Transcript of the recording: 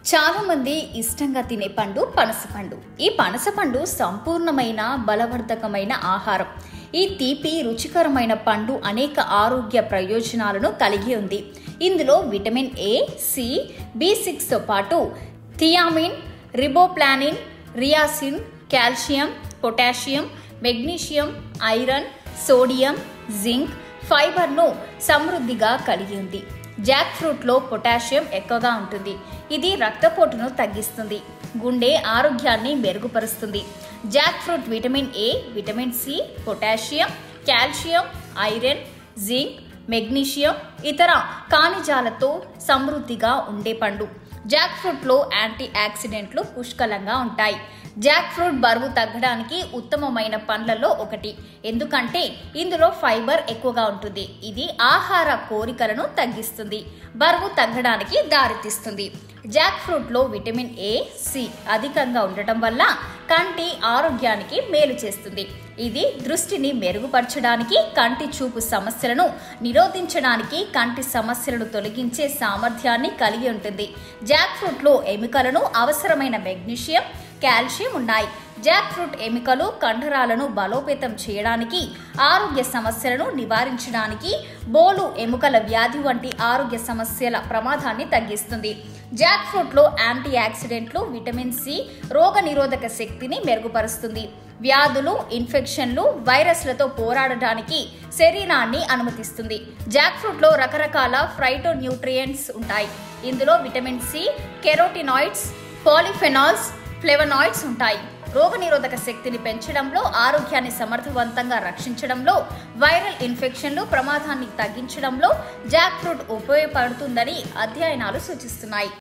చాలా మంది ఇష్టంగా తినే పండు పనసపండు ఈ పనసపండు సంపూర్ణమైన బలవర్ధకమైన ఆహారం ఈ తీపి రుచికరమైన పండు అనేక ఆరోగ్య ప్రయోజనాలను కలిగి ఉంది ఇందులో విటమిన్ ఏ సి బి సిక్స్తో పాటు thiamine riboflavin niacin calcium potassium magnesium iron sodium zinc ఫైబర్ను సమృద్ధిగా కలిగి ఉంది జాక్ ఫ్రూట్లో పొటాషియం ఎక్కువగా ఉంటుంది ఇది రక్తపోటును తగ్గిస్తుంది గుండె ఆరోగ్యాన్ని మెరుగుపరుస్తుంది jackfruit vitamin A vitamin C potassium calcium iron zinc magnesium ఇతర ఖనిజాలతో సమృద్ధిగా ఉండే పండు జాక్ ఫ్రూట్లో యాంటీ ఆక్సిడెంట్లు పుష్కలంగా ఉంటాయి జాక్ ఫ్రూట్ బరువు తగ్గడానికి ఉత్తమమైన పండ్లలో ఒకటి ఎందుకంటే ఇందులో ఫైబర్ ఎక్కువగా ఉంటుంది ఇది ఆహార కోరికలను తగ్గిస్తుంది బరువు తగ్గడానికి దారితీస్తుంది జాక్ ఫ్రూట్లో విటమిన్ ఏ సి అధికంగా ఉండటం వల్ల కంటి ఆరోగ్యానికి మేలు చేస్తుంది ఇది దృష్టిని మెరుగుపరచడానికి కంటి చూపు సమస్యలను నిరోధించడానికి కంటి సమస్యలను తొలగించే సామర్థ్యాన్ని కలిగి ఉంటుంది జాక్ ఫ్రూట్లో ఎముకలను అవసరమైన మెగ్నీషియం కాల్షియం ఉన్నాయి జాక్ ఫ్రూట్ ఎముకలు కండరాలను బలోపేతం చేయడానికి ఆరోగ్య సమస్యలను నివారించడానికి బోలు ఎముకల వ్యాధి వంటి ఆరోగ్య సమస్యల ప్రమాదాన్ని తగ్గిస్తుంది జాక్ ఫ్రూట్లో యాంటీ ఆక్సిడెంట్లు విటమిన్ సి రోగ నిరోధక శక్తిని మెరుగుపరుస్తుంది వ్యాధులు ఇన్ఫెక్షన్లు వైరస్లతో పోరాడడానికి శరీరాన్ని అనుమతిస్తుంది జాక్ ఫ్రూట్లో రకరకాల ఫ్రైటో న్యూట్రియంట్స్ ఉంటాయి ఇందులో vitamin C carotenoids polyphenols flavonoids ఉంటాయి రోగనిరోధక శక్తిని పెంచడంలో ఆరోగ్యాన్ని సమర్థవంతంగా రక్షించడంలో వైరల్ ఇన్ఫెక్షన్లు ప్రమాదాన్ని తగ్గించడంలో జాక్ ఫ్రూట్ ఉపయోగపడుతుందని అధ్యయనాలు సూచిస్తున్నాయి